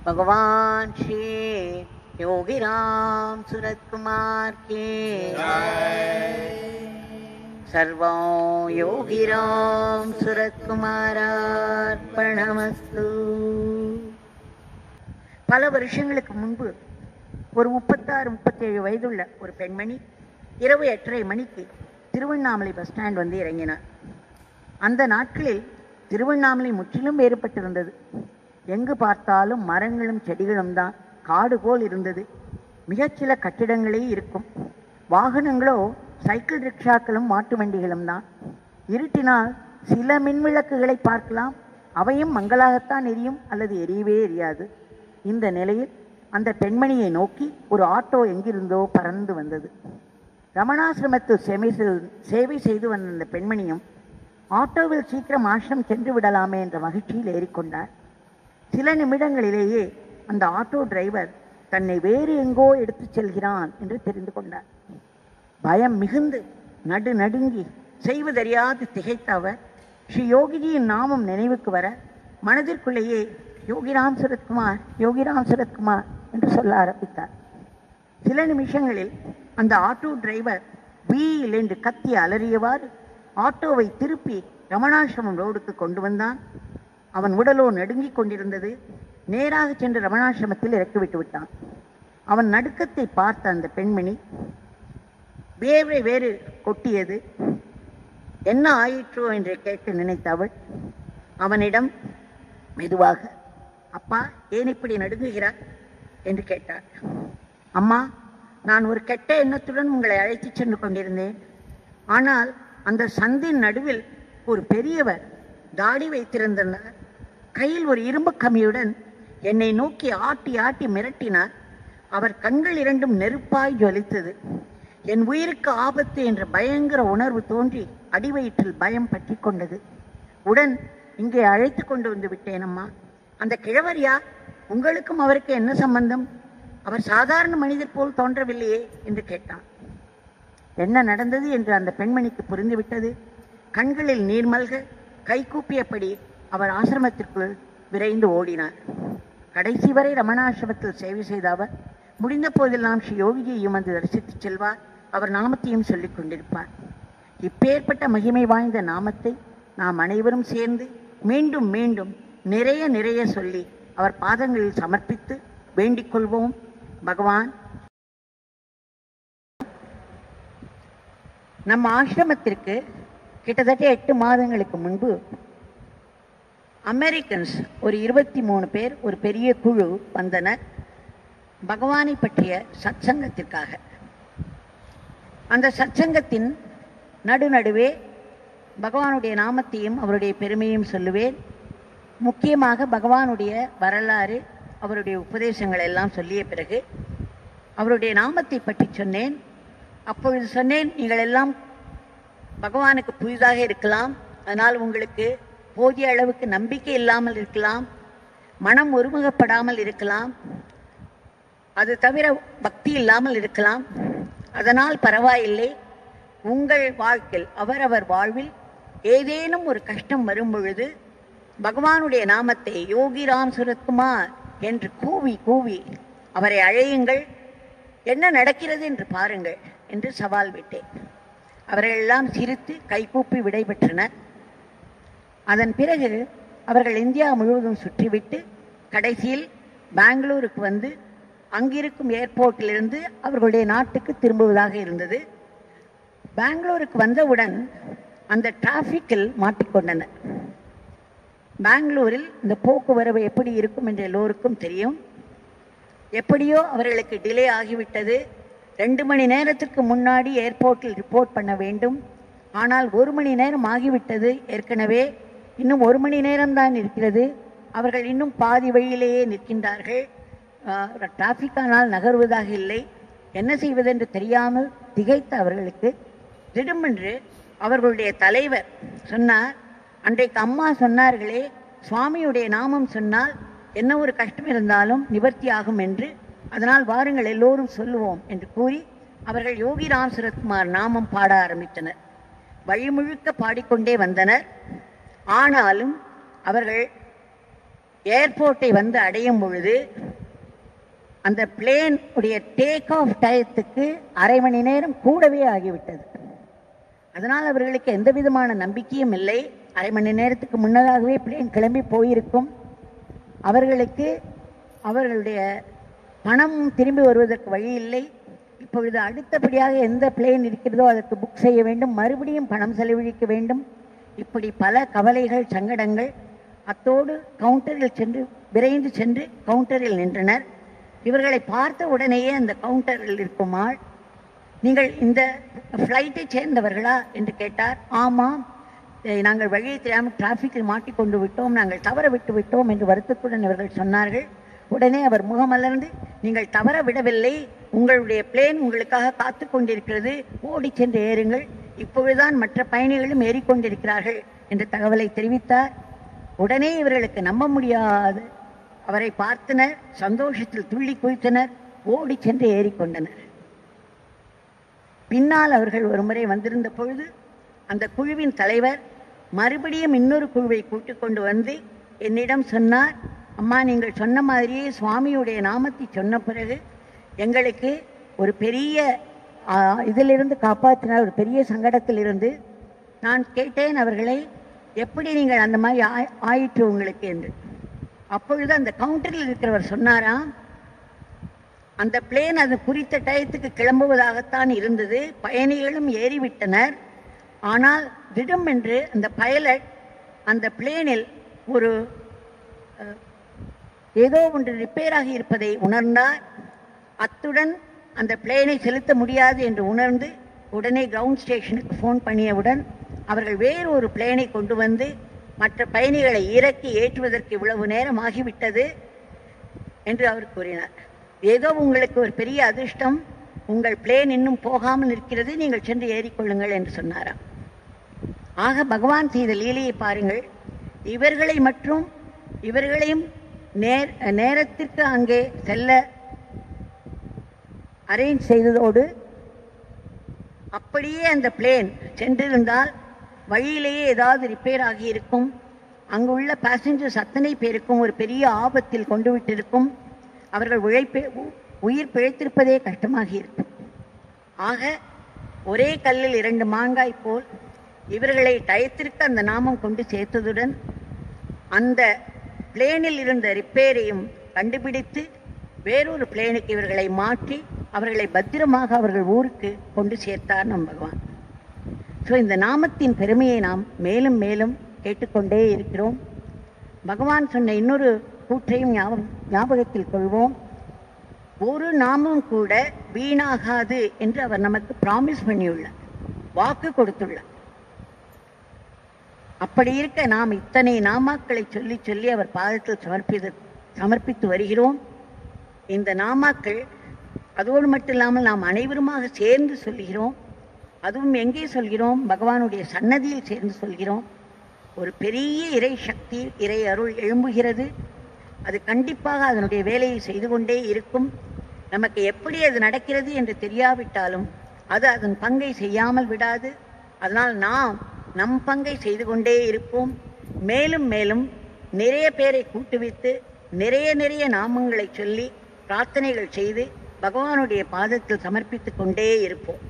भगवान श्री योगी राम सूरत कुमार के सर्वं योगी राम सूरत குமாரார்ப்பணமஸ்து பல வருஷங்களுக்கு முன்பு ஒரு முப்பத்தாறு முப்பத்தேழு வயதுள்ள ஒரு பெண்மணி இரவு எட்டரை மணிக்கு திருவண்ணாமலை பஸ் ஸ்டாண்ட் வந்து இறங்கினார் அந்த நாட்களில் திருவண்ணாமலை முற்றிலும் வேறுபட்டிருந்தது எங்கு பார்த்தாலும் மரங்களும் செடிகளும் தான் காடு போல் இருந்தது மிகச்சில கட்டிடங்களே இருக்கும் வாகனங்களோ சைக்கிள் ரிக்ஷாக்களும் மாட்டு வண்டிகளும் தான் இருட்டினால் சில மின்விளக்குகளை பார்க்கலாம் அவையும் மங்களாகத்தான் எரியும் அல்லது எரியவே எரியாது இந்த நிலையில் அந்த பெண்மணியை நோக்கி ஒரு ஆட்டோ எங்கிருந்தோ பறந்து வந்தது ரமணாசிரமத்தில் சேவை செய்து சேவை செய்து வந்த அந்த பெண்மணியும் ஆட்டோவில் சீக்கிரம் ஆசிரம் சென்று விடலாமே என்ற மகிழ்ச்சியில் ஏறிக்கொண்டார் சில நிமிடங்களிலேயே அந்த ஆட்டோ டிரைவர் தன்னை வேறு எங்கோ எடுத்துச் செல்கிறான் என்று தெரிந்து கொண்டார் பயம் மிகுந்து நடு நடுங்கி செய்வதறியாது திகைத்த அவர் ஸ்ரீ யோகிஜியின் நாமம் நினைவுக்கு வர மனதிற்குள்ளேயே யோகிராம் சுரத்குமார் யோகிராம் சுரத்குமார் என்று சொல்ல ஆரம்பித்தார் சில நிமிஷங்களில் அந்த ஆட்டோ டிரைவர் வீல் என்று கத்தி அலறியவாறு ஆட்டோவை திருப்பி ரமணாசிரமம் ரோடுக்கு கொண்டு வந்தான் அவன் உடலோ நடுங்கிக் கொண்டிருந்தது நேராக சென்று ரமணாசிரமத்தில் இறக்கிவிட்டு விட்டான் அவன் நடுக்கத்தை பார்த்த அந்த பெண்மணி வேர்வை வேறு கொட்டியது என்ன ஆயிற்றோ என்று கேட்டு நினைத்த அவள் அவனிடம் மெதுவாக அப்பா ஏன் இப்படி நடுங்குகிறார் என்று கேட்டார் அம்மா நான் ஒரு கெட்ட எண்ணத்துடன் உங்களை அழைத்துச் சென்று கொண்டிருந்தேன் ஆனால் அந்த சந்தின் நடுவில் ஒரு பெரியவர் தாடி வைத்திருந்தனர் கையில் ஒரு இரும்பு கம்பியுடன் என்னை நோக்கி ஆட்டி ஆட்டி மிரட்டினார் அவர் கண்கள் இரண்டும் நெருப்பாய் ஜொலித்தது என் உயிருக்கு ஆபத்து என்ற பயங்கர உணர்வு தோன்றி அடிவயிற்றில் பயம் பற்றி கொண்டது உடன் இங்கே அழைத்து கொண்டு வந்து விட்டேன் அம்மா அந்த கிழவர் யார் உங்களுக்கும் அவருக்கு என்ன சம்பந்தம் அவர் சாதாரண மனிதர் போல் தோன்றவில்லையே என்று கேட்டான் என்ன நடந்தது என்று அந்த பெண்மணிக்கு புரிந்துவிட்டது கண்களில் நீர்மல்க கைகூப்பியபடி அவர் ஆசிரமத்திற்குள் விரைந்து ஓடினார் கடைசி வரை ரமணாசிரமத்தில் சேவை செய்த அவர் முடிந்த போதெல்லாம் ஸ்ரீ யோகிஜியையும் வந்து தரிசித்துச் செல்வார் அவர் நாமத்தையும் சொல்லிக் கொண்டிருப்பார் இப்பேற்பட்ட மகிமை வாய்ந்த நாமத்தை நாம் அனைவரும் சேர்ந்து மீண்டும் மீண்டும் நிறைய நிறைய சொல்லி அவர் பாதங்களில் சமர்ப்பித்து வேண்டிக் கொள்வோம் பகவான் நம்ம ஆசிரமத்திற்கு கிட்டத்தட்ட எட்டு மாதங்களுக்கு முன்பு அமெரிக்கன்ஸ் ஒரு இருபத்தி மூணு பேர் ஒரு பெரிய குழு வந்தனர் பகவானை பற்றிய சத்சங்கத்திற்காக அந்த சத்சங்கத்தின் நடுநடுவே பகவானுடைய நாமத்தையும் அவருடைய பெருமையும் சொல்லுவேன் முக்கியமாக பகவானுடைய வரலாறு அவருடைய உபதேசங்கள் எல்லாம் சொல்லிய பிறகு அவருடைய நாமத்தை பற்றி சொன்னேன் அப்பொழுது சொன்னேன் நீங்கள் எல்லாம் பகவானுக்கு புதிதாக இருக்கலாம் அதனால் உங்களுக்கு போதிய அளவுக்கு நம்பிக்கை இல்லாமல் இருக்கலாம் மனம் ஒருமுகப்படாமல் இருக்கலாம் அது தவிர பக்தி இல்லாமல் இருக்கலாம் அதனால் பரவாயில்லை உங்கள் வாழ்க்கையில் அவரவர் வாழ்வில் ஏதேனும் ஒரு கஷ்டம் வரும் பொழுது பகவானுடைய நாமத்தை யோகிராம் சுரத்குமார் என்று கூவி கூவி அவரை அழையுங்கள் என்ன நடக்கிறது என்று பாருங்கள் என்று சவால் விட்டேன் அவர்கள் எல்லாம் சிரித்து கைகூப்பி விடைபெற்றனர் அதன் பிறகு அவர்கள் இந்தியா முழுவதும் சுற்றிவிட்டு கடைசியில் பெங்களூருக்கு வந்து அங்கிருக்கும் ஏர்போர்ட்டிலிருந்து அவர்களுடைய நாட்டுக்கு திரும்புவதாக இருந்தது பெங்களூருக்கு வந்தவுடன் அந்த டிராஃபிக்கில் மாட்டிக்கொண்டனர் பெங்களூரில் இந்த போக்குவரவு எப்படி இருக்கும் என்று எல்லோருக்கும் தெரியும் எப்படியோ அவர்களுக்கு டிலே ஆகிவிட்டது ரெண்டு மணி நேரத்திற்கு முன்னாடி ஏர்போர்ட்டில் ரிப்போர்ட் பண்ண வேண்டும் ஆனால் ஒரு மணி நேரம் ஆகிவிட்டது ஏற்கனவே இன்னும் ஒரு மணி நேரம்தான் இருக்கிறது அவர்கள் இன்னும் பாதி வழியிலேயே நிற்கின்றார்கள் டிராஃபிக் ஆனால் நகர்வதாக இல்லை என்ன செய்வதென்று தெரியாமல் திகைத்த அவர்களுக்கு திடுமென்று அவர்களுடைய தலைவர் சொன்னார் அன்றைக்கு அம்மா சொன்னார்களே சுவாமியுடைய நாமம் சொன்னால் என்ன ஒரு கஷ்டம் இருந்தாலும் நிவர்த்தி ஆகும் என்று அதனால் வாருங்கள் எல்லோரும் சொல்லுவோம் என்று கூறி அவர்கள் யோகிராம் சுரத்குமார் நாமம் பாட ஆரம்பித்தனர் வழி முழுக்க பாடிக்கொண்டே வந்தனர் ஆனாலும் அவர்கள் ஏர்போர்ட்டை வந்து அடையும் பொழுது அந்த பிளேன் உடைய டேக் ஆஃப் டயத்துக்கு அரை மணி நேரம் கூடவே ஆகிவிட்டது அதனால் அவர்களுக்கு எந்த விதமான நம்பிக்கையும் இல்லை அரை மணி நேரத்துக்கு முன்னதாகவே பிளேன் கிளம்பி போயிருக்கும் அவர்களுக்கு அவர்களுடைய பணம் திரும்பி வருவதற்கு வழி இல்லை இப்பொழுது அடுத்தபடியாக எந்த பிளேன் இருக்கிறதோ அதற்கு புக் செய்ய வேண்டும் மறுபடியும் பணம் செலவழிக்க வேண்டும் இப்படி பல கவலைகள் சங்கடங்கள் அத்தோடு கவுண்டரில் சென்று விரைந்து சென்று கவுண்டரில் நின்றனர் இவர்களை பார்த்த உடனேயே அந்த கவுண்டரில் இருக்கும் ஆள் நீங்கள் இந்த ஃப்ளைட்டை சேர்ந்தவர்களா என்று கேட்டார் ஆமாம் eh, நாங்கள் வழியை தெரியாமல் டிராஃபிக்கில் மாட்டிக்கொண்டு விட்டோம் நாங்கள் தவற விட்டு விட்டோம் என்று வருத்தத்துடன் இவர்கள் சொன்னார்கள் உடனே அவர் முகமலர்ந்து நீங்கள் தவற விடவில்லை உங்களுடைய பிளேன் உங்களுக்காக காத்து கொண்டிருக்கிறது ஓடி சென்று ஏறுங்கள் இப்பொழுதுதான் மற்ற பயணிகளும் ஏறிக்கொண்டிருக்கிறார்கள் என்ற தகவலை தெரிவித்தார் உடனே இவர்களுக்கு நம்ப முடியாது அவரை பார்த்தனர் சந்தோஷத்தில் துள்ளி குதித்தனர் ஓடி சென்று ஏறிக்கொண்டனர் பின்னால் அவர்கள் ஒருமுறை வந்திருந்த பொழுது அந்த குழுவின் தலைவர் மறுபடியும் இன்னொரு குழுவை கூட்டிக் கொண்டு வந்து என்னிடம் சொன்னார் அம்மா நீங்கள் சொன்ன மாதிரியே சுவாமியுடைய நாமத்தை சொன்ன பிறகு எங்களுக்கு ஒரு பெரிய ஆ, இதிலிருந்து காப்பாற்றினார் ஒரு பெரிய சங்கடத்தில் இருந்து நான் கேட்டேன் அவர்களை எப்படி நீங்கள் அந்த மாதிரி ஆய்- ஆயிற்று உங்களுக்கு என்று அப்பொழுது அந்த கவுண்டரில் இருக்கிறவர் சொன்னாராம் அந்த பிளேன் அது குறித்த டயத்துக்கு கிளம்புவதாகத்தான் இருந்தது பயணிகளும் ஏறிவிட்டனர் ஆனால் திடம் என்று அந்த பைலட் அந்த பிளேனில் ஒரு அஹ், ஏதோ ஒன்று ரிப்பேர் ஆகி இருப்பதை உணர்ந்தார் அத்துடன் அந்த பிளேனை செலுத்த முடியாது என்று உணர்ந்து உடனே கிரவுண்ட் ஸ்டேஷனுக்கு ஃபோன் பண்ணியவுடன் அவர்கள் வேறு ஒரு பிளேனை கொண்டு வந்து மற்ற பயணிகளை இறக்கி ஏற்றுவதற்கு இவ்வளவு நேரம் ஆகிவிட்டது என்று அவர் கூறினார் ஏதோ உங்களுக்கு ஒரு பெரிய அதிர்ஷ்டம் உங்கள் பிளேன் இன்னும் போகாமல் இருக்கிறது நீங்கள் சென்று ஏறிக்கொள்ளுங்கள் என்று சொன்னாராம் ஆக பகவான் செய்த லீலையை பாருங்கள் இவர்களை மற்றும் இவர்களையும் நேர் நேரத்திற்கு அங்கே செல்ல அரேஞ்ச் செய்ததோடு அப்படியே அந்த பிளேன் சென்றிருந்தால் வழியிலேயே ஏதாவது ரிப்பேர் ஆகியிருக்கும் அங்குள்ள பேசஞ்சர்ஸ் அத்தனை பேருக்கும் ஒரு பெரிய ஆபத்தில் கொண்டு விட்டிருக்கும் அவர்கள் உழைப்பே உ- உயிர் பிழைத்திருப்பதே கஷ்டமாகி இருக்கும் ஆக ஒரே கல்லில் இரண்டு மாங்காய் போல் இவர்களை டயத்திற்கு அந்த நாமம் கொண்டு சேர்த்ததுடன் அந்த பிளேனில் இருந்த ரிப்பேரையும் கண்டுபிடித்து வேறொரு பிளேனுக்கு இவர்களை மாற்றி அவர்களை பத்திரமாக அவர்கள் ஊருக்கு கொண்டு சேர்த்தார் நம் பகவான் ஸோ இந்த நாமத்தின் பெருமையை நாம் மேலும் மேலும் கேட்டுக்கொண்டே இருக்கிறோம் பகவான் சொன்ன இன்னொரு கூற்றையும் ஞாபகம் ஞாபகத்தில் கொள்வோம் ஒரு நாமம் கூட வீணாகாது என்று அவர் நமக்கு ப்ராமிஸ் பண்ணியுள்ளார் வாக்கு கொடுத்துள்ளார் அப்படி இருக்க நாம் இத்தனை நாமாக்களை சொல்லி சொல்லி அவர் பாதத்தில் சமர்ப்பித்து சமர்ப்பித்து வருகிறோம் இந்த நாமாக்கள் அதோடு மட்டும் இல்லாமல் நாம் அனைவருமாக சேர்ந்து சொல்கிறோம் அதுவும் எங்கே சொல்கிறோம் பகவானுடைய சன்னதியில் சேர்ந்து சொல்கிறோம் ஒரு பெரிய இறை சக்தி இறை அருள் எழும்புகிறது அது கண்டிப்பாக அதனுடைய வேலையை செய்து கொண்டே இருக்கும் நமக்கு எப்படி அது நடக்கிறது என்று தெரியாவிட்டாலும் அது அதன் பங்கை செய்யாமல் விடாது அதனால் நாம் நம் பங்கை செய்து கொண்டே இருப்போம் மேலும் மேலும் நிறைய பேரை கூட்டுவித்து நிறைய நிறைய நாமங்களை சொல்லி பிரார்த்தனைகள் செய்து பகவானுடைய பாதத்தில் சமர்ப்பித்துக் கொண்டே இருப்போம்